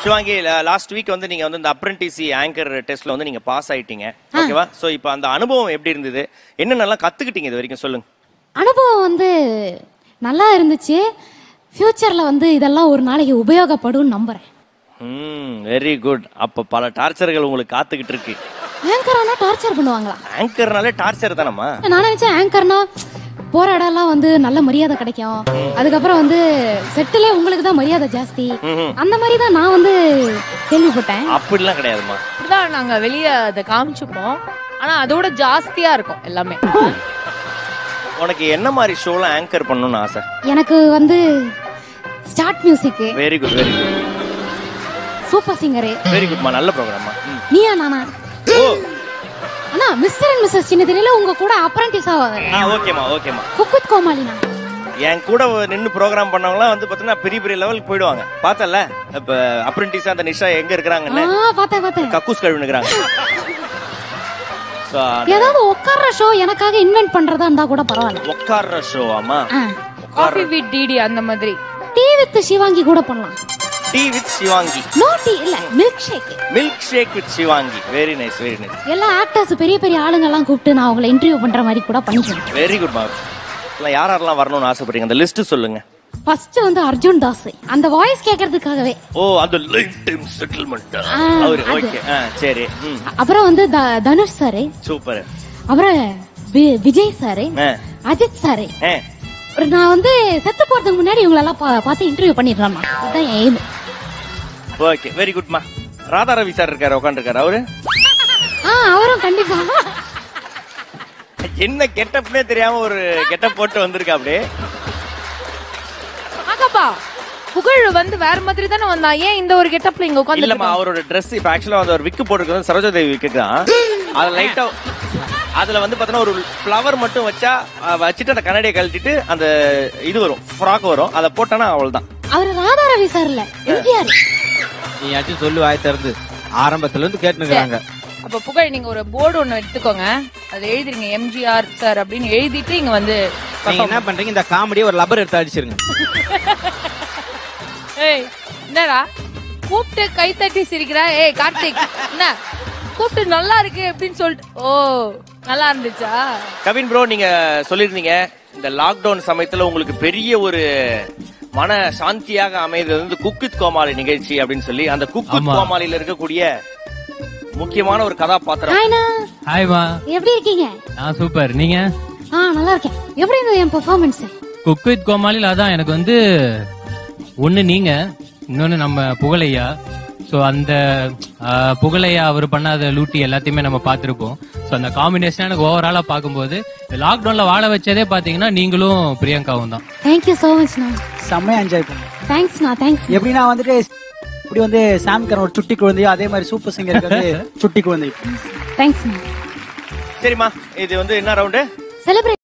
Shivangi last week வந்து நீங்க வந்து இந்த அப்ரெண்டிசி ஆங்கர் டெஸ்ட்ல வந்து நீங்க பாஸ் ஆயிட்டீங்க ஓகேவா சோ இப்போ அந்த அனுபவம் எப்படி இருந்தது என்னென்னலாம் கத்துக்கிட்டீங்க இது வரைக்கும் சொல்லுங்க அனுபவம் வந்து நல்லா இருந்துச்சு ஃப்யூச்சரில் வந்து இதெல்லாம் ஒரு நாளைக்கு உபயோகப்படும் நம்புறேன் ம் வெரி குட் அப்ப பல டார்ச்சர்கள் உங்களுக்கு காத்துக்கிட்டு இருக்கு ஆங்கரானா டார்ச்சர் பண்ணுவாங்களா ஆங்கர்னாலே டார்ச்சர் தானம்மா நான் நினைச்சேன் ஆங்கர்னா போற இடம்லாம் வந்து நல்ல மரியாதை கிடைக்கும் அதுக்கப்புறம் வந்து செட்டிலே உங்களுக்கு தான் மரியாதை ஜாஸ்தி ம்ஹும். அந்த மாதிரி தான் நான் வந்து கேள்விப்பட்டேன் அப்படிலாம் கிடையாதுமா இப்படிதான் நாங்க வெளிய அதை காமிச்சுப்போம் ஆனா அதோட ஜாஸ்தியா இருக்கும் எல்லாமே உனக்கு என்ன மாதிரி ஷோலாம் ஆங்கர் பண்ணணும்னு ஆசை எனக்கு வந்து ஸ்டார்ட் மியூசிக்கு very good very good super singer very குட்மா நல்ல ப்ரோக்ராமா நீயா நானா ஓ அண்ணா மிஸ்டர் அண்ட் மிஸ்ஸஸ் சின்ன தெரியல உங்க கூட அப்ரண்டிஸா ஆ ஓகேமா ஓகேமா குக்குத் கோமாளினா என் கூட நின்னு ப்ரோக்ராம் பண்ணவங்கலாம் வந்து பார்த்தீங்கன்னா பெரிய பெரிய லெவலுக்கு போயிடுவாங்க பார்த்தல இப்ப அப்ரெண்டிஸா அந்த நிஷா எங்க ஆ இருக்கிறாங்கன்னு பார்த்தேன் பார்த்தேன் கக்கூஸ் கழுவுனுக்குறாங்க So, ஏதாவது உட்கார்ற ஷோ எனக்காக இன்வென்ட் பண்றதா இருந்தா கூட பரவாயில்ல உட்கார்ற ஷோவாமா காஃபி வித் டிடி அந்த மாதிரி டீ வித் சிவாங்கி கூட பண்ணலாம் tea with Shivangi no tea இல்ல milk shake milk shake with Shivangi very nice very nice எல்லா ஆக்டர்ஸ் பெரிய பெரிய ஆளுங்க எல்லாம் கூப்பிட்டு நான் அவங்கள இன்டர்வியூ பண்ற மாதிரி கூட பண்ணிக்கலாம் வெரி குட் மேம் எல்லாம் யார் யாரெல்லாம் வரணும்னு ஆசைப்படுறீங்க அந்த லிஸ்ட் சொல்லுங்க ஃபர்ஸ்ட் வந்து அர்ஜுன் தாஸ் அந்த வாய்ஸ் கேட்கறதுக்காகவே ஓ அந்த லைஃப் டைம் செட்டில்மெண்ட் ஆ, அவரு அது. ஓகே ஆ சரி ம் அப்புறம் வந்து த- தனுஷ் சாரு சூப்பர் அப்புறம் வி- விஜய் சாரு ஆ அஜித் சாரு ஆ நான் வந்து செத்து போறதுக்கு முன்னாடி இவங்களெல்லாம் பா- பார்த்து இன்டர்வியூ பண்ணிடுறேன் அதுதான் என் aim. ஓகே வெரி குட்மா ராதா ரவி சார் இருக்காரு உட்காந்துருக்காரு அவரு ஆ அவரும் கண்டிப்பா என்ன கெட்டப்னே தெரியாம ஒரு கெட்டப் போட்டு வந்திருக்கா அப்படியே ஆகாப்பா புகழ் வந்து வேற மாதிரி தானே வந்தான் ஏன் இந்த ஒரு கெட்டப்ல இங்க உட்காந்து இல்லம்மா அவரோட Dress இப்ப ஆக்சுவலா வந்து ஒரு விக்கு போட்டுருக்கிறது சரோஜா தேவி விக்கு தான் அது லைட்டா அதுல வந்து பாத்தீங்கன்னா ஒரு ஃப்ளவர் மட்டும் வச்சா அஹ், வச்சுட்டு அந்த கண்ணாடியை கழட்டிட்டு அந்த இது வரும் ஃப்ராக் வரும் அதை போட்டானா அவ்வளவுதான் அவர் ராதா ரவி சார் இல்ல எம்ஜிஆர் நீயாச்சும் சொல்லு வாய் திறந்து ஆரம்பத்துல இருந்து கேட்டுனுக்குறாங்க அப்ப புகழ் நீங்க ஒரு போர்டு ஒண்ணு எடுத்துக்கோங்க அது எழுதிருங்க எம்ஜிஆர் சார் அப்படின்னு எழுதிட்டு இங்க வந்து நீங்க என்ன பண்றீங்க இந்த காமெடியை ஒரு லப்பர் எடுத்து அடிச்சிருங்க ஏய் என்னடா கூப்பிட்டு கை தட்டி சிரிக்கிறா ஏய் கார்த்திக் என்ன கூப்பிட்டு நல்லா இருக்கு அப்படின்னு சொல்லிட்டு ஓ நல்லா இருந்துச்சா கவின் ப்ரோ நீங்க சொல்லிருந்தீங்க இந்த லாக்டவுன் சமயத்துல உங்களுக்கு பெரிய ஒரு மன சாந்தியாக அமைந்தது வந்து குக்கித் கோமாளி நிகழ்ச்சி அப்படின்னு சொல்லி அந்த குக்கித் ஆமா. கோமாளியில இருக்கக்கூடிய முக்கியமான ஒரு கதாபாத்திரம் ஹாய்னா ஹாய்மா எப்படி இருக்கீங்க நான் சூப்பர் நீங்க ஆ நல்லா இருக்கேன் எப்படி இருந்தது என் பெர்ஃபார்மன்ஸ் குக் வித் கோமாளியில் அதான் எனக்கு வந்து ஒண்ணு நீங்க இன்னொன்னு நம்ம புகழையா ஸோ அந்த ஆ, புகழையா அவர் பண்ணாத லூட்டி எல்லாத்தையுமே நம்ம பார்த்திருப்போம் ஸோ அந்த காம்பினேஷன் எனக்கு ஓவராலா பார்க்கும்போது லாக்டவுன்ல வாழ வச்சதே பாத்தீங்கன்னா நீங்களும் பிரியங்காவும் தான் தேங்க்யூ சோ மச்ண்ணா செம்மையா என்ஜாய் பண்ணேன் தேங்க்ஸ்ண்ணா தேங்க்ஸ் எப்படின்னா வந்துட்டு இப்படி வந்து சாம் கரன் ஒரு சுட்டி குழந்தையோ அதே மாதிரி சூப்பர் சிங்கருக்கு வந்து சுட்டி குழந்தை தேங்க்ஸ்ண்ணா சரிம்மா இது வந்து என்ன ரவுண்டு செலிப்ரேட்